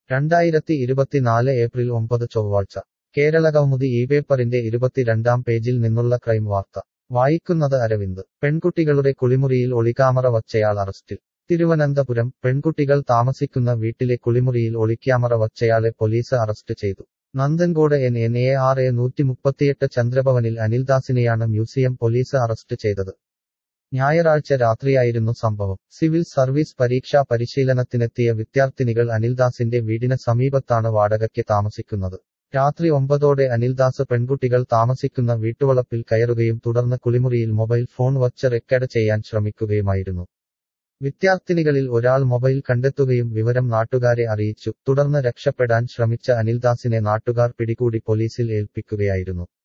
രണ്ടായിരത്തി ഇരുപത്തിനാല് ഏപ്രിൽ ഒമ്പത് ചൊവ്വാഴ്ച കേരളകൗമുദി ഈ പേപ്പറിന്റെ ഇരുപത്തിരണ്ടാം പേജിൽ നിന്നുള്ള ക്രൈം വാർത്ത വായിക്കുന്നത് അരവിന്ദ് പെൺകുട്ടികളുടെ കുളിമുറിയിൽ ഒളിക്യാമറ വച്ചയാൾ അറസ്റ്റിൽ തിരുവനന്തപുരം പെൺകുട്ടികൾ താമസിക്കുന്ന വീട്ടിലെ കുളിമുറിയിൽ ഒളിക്യാമറ വച്ചയാളെ പോലീസ് അറസ്റ്റ് ചെയ്തു Nanthancode N N A R A നൂറ്റിമുപ്പത്തിയെട്ട് ചന്ദ്രഭവനിൽ അനിൽദാസിനെയാണ് മ്യൂസിയം പോലീസ് അറസ്റ്റ് ചെയ്തത് ഞായറാഴ്ച രാത്രിയായിരുന്നു സംഭവം സിവിൽ സർവീസ് പരീക്ഷാ പരിശീലനത്തിനെത്തിയ വിദ്യാർത്ഥിനികൾ അനിൽദാസിന്റെ വീടിന് സമീപത്താണ് വാടകയ്ക്ക് താമസിക്കുന്നത് രാത്രി ഒമ്പതോടെ അനിൽദാസ് പെൺകുട്ടികൾ താമസിക്കുന്ന വീട്ടുവളപ്പിൽ കയറുകയും തുടർന്ന് കുളിമുറിയിൽ മൊബൈൽ ഫോൺ വച്ച് റെക്കോർഡ് ചെയ്യാൻ ശ്രമിക്കുകയുമായിരുന്നു വിദ്യാർത്ഥിനികളിൽ ഒരാൾ മൊബൈൽ കണ്ടെത്തുകയും വിവരം നാട്ടുകാരെ അറിയിച്ചു തുടർന്ന് രക്ഷപ്പെടാൻ ശ്രമിച്ച അനിൽദാസിനെ നാട്ടുകാർ പിടികൂടി പോലീസിൽ ഏൽപ്പിക്കുകയായിരുന്നു